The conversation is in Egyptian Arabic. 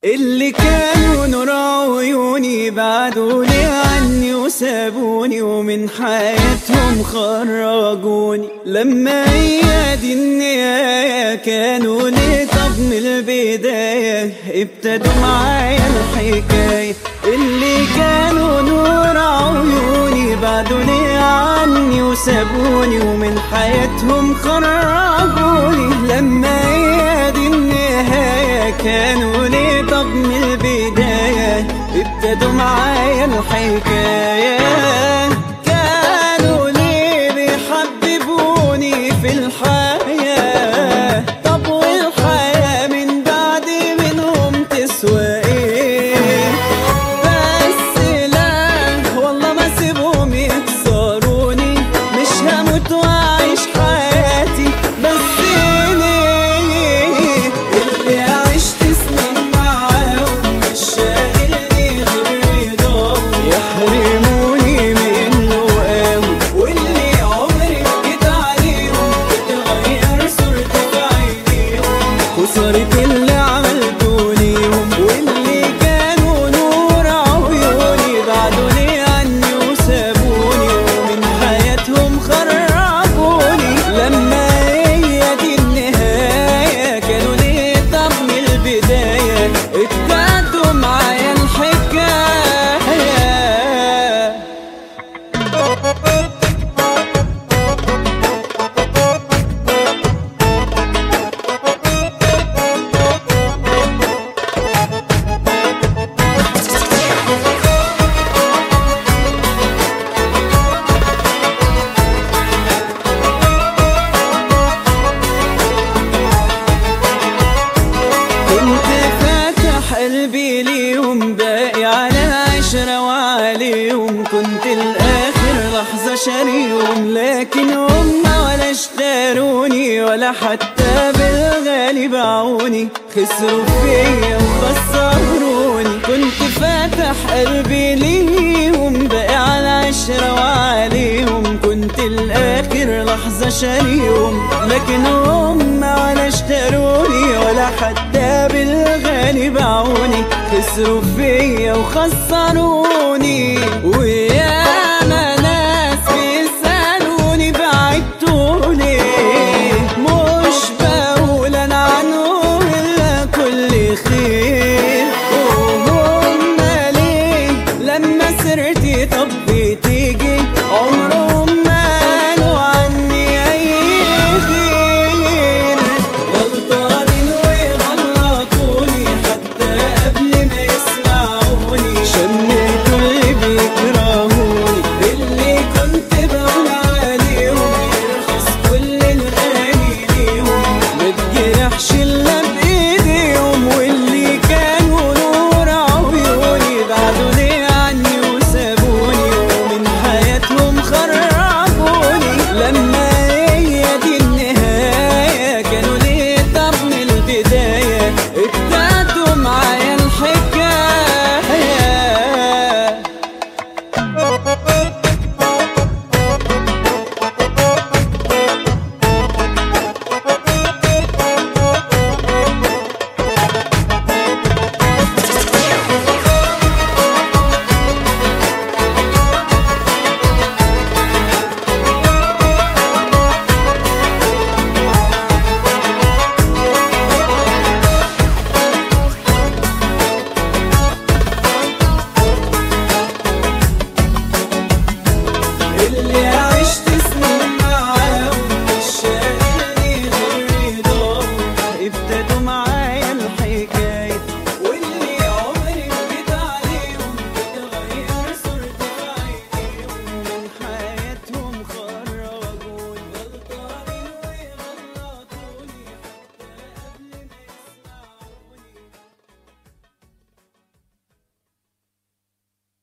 اللي كانوا نور عيوني بعدوني عني وسابوني ومن حياتهم خرجوني لما هي دي النهاية كانوا ليه طب من البداية ابتدوا معايا الحكاية اللي كانوا نور عيوني بعدوني عني وسابوني ومن حياتهم خرجوني لما هي دي النهاية كانوا ليه طب من البداية ابتدوا معايا الحكاية كانوا ليه بيحببوني في الحياة طب والحياة من بعد منهم تسوى ايه بس لا والله ما سيبهم يكسروني مش هموت واعيش حياتي بس ليه اللي عشت سنين معاهم مش شاغلني غير رضاهم يحرموني منه قوي واللي عمري ما جيت عليهم بتغير صورتي في عينيهم خسرت اللي عملته ليهم واللي كانوا نور عيوني بعدوني عني وسابوني ومن حياتهم خرجوني لما هي دي النهاية كانوا ليه طب من البداية ابتدوا معايا الحكاية كنت فاتح قلبي ليهم باقي على عشرة وعليهم كنت الآخر لحظة شاريهم لكن هم ولا اشتروني ولا حتى بالغالي باعوني خسروا فيا وخسروني كنت فاتح قلبي ليهم باقي على عشرة وعليهم كنت الآخر لحظة شاريهم لكن هم ولا اشتروني ولا حتى بالغالي باعوني خسروا فيا وخسروني ويا